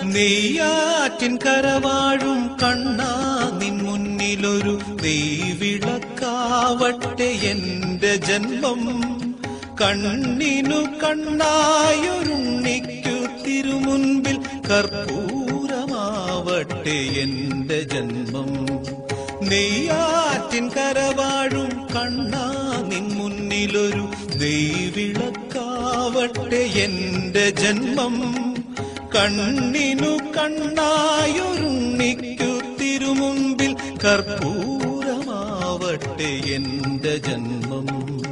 നെയ്യാറ്റിൻ കരവാഴും കണ്ണാ നിൻ മുന്നിലൊരു നെയ്വിളക്കാവട്ടെ എന്റെ ജന്മം കണ്ണിനു കണ്ണായൊരുണ്ണിക്കു തിരുമുൻപിൽ കർപ്പൂരമാവട്ടെ എന്റെ ജന്മം നെയ്യാറ്റിൻ കരവാഴും കണ്ണാ നിൻ മുന്നിലൊരു ദൈവിളക്കാവട്ടെ എന്റെ ജന്മം കണ്ണിനു കണ്ണായൊരുണ്ണിക്കു തിരുമുൻപിൽ കർപ്പൂരമാവട്ടെ എന്റെ ജന്മം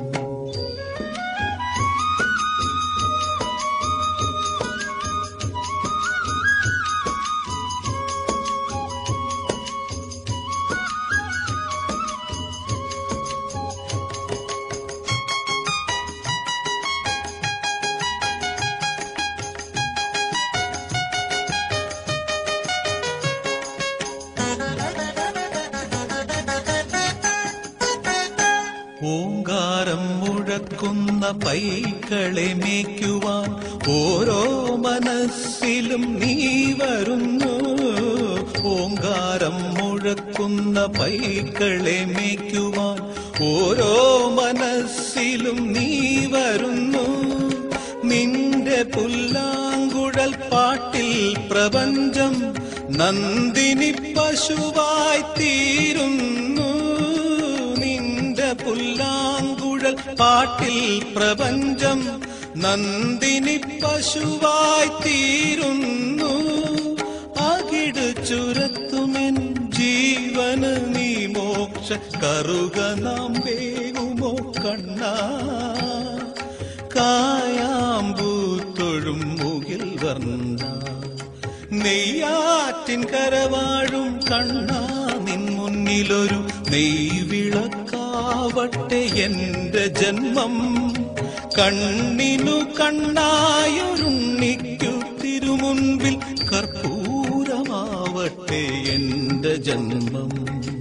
ഓങ്കാരം മുഴക്കുന്ന പൈക്കളെ മേയ്ക്കുവാൻ ഓരോ മനസ്സിലും നീ വരുന്നു ഓങ്കാരം മുഴക്കുന്ന പൈക്കളെ മേയ്ക്കുവാൻ ഓരോ മനസ്സിലും നീ വരുന്നു നിന്റെ പുല്ലാങ്കുഴൽ പാട്ടിൽ പ്രപഞ്ചം നന്ദിനി പശുവായി തീരുന്നു നിന്റെ പുല്ലാങ്കുഴൽ പാട്ടിൽ പ്രപഞ്ചം നന്ദിനി പശുവായി തീരുന്നു അകിട് ചുരത്തുമെൻ ജീവന് നീ മോക്ഷ കറുക നാം വേകുമോ കണ്ണാ കായാമ്പൂത്തൊഴും മുകിൽ വർണ്ണ നെയ്യാറ്റിൻ കരവാഴും കണ്ണാ നിൻ മുന്നിലൊരു നെയ്വിളക്കാവട്ടെ എന്റെ ജന്മം കണ്ണിനു കണ്ണായൊരുണ്ണിക്കു തിരുമുൻപിൽ കർപ്പൂരമാവട്ടെ എന്റെ ജന്മം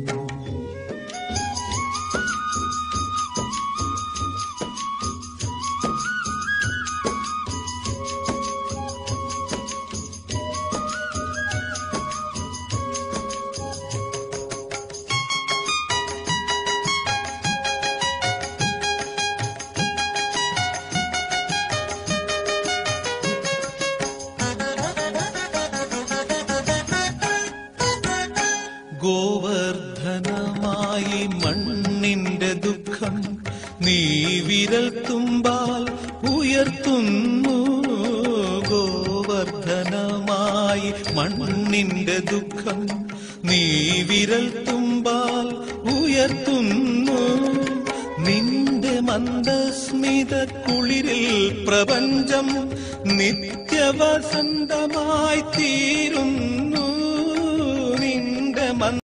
ഗോവർദ്ധനമായി മണ്ണിന്റെ ദുഃഖം നീ വിരൽ തുമ്പാൽ ഉയർത്തുന്നു ഗോവർദ്ധനമായി മണ്ണിന്റെ ദുഃഖം നീ വിരൽ തുമ്പാൽ ഉയർത്തുന്നു നിന്റെ മന്ദസ്മിത കുളിരിൽ പ്രപഞ്ചം നിത്യവസന്തമായി തീരുന്നു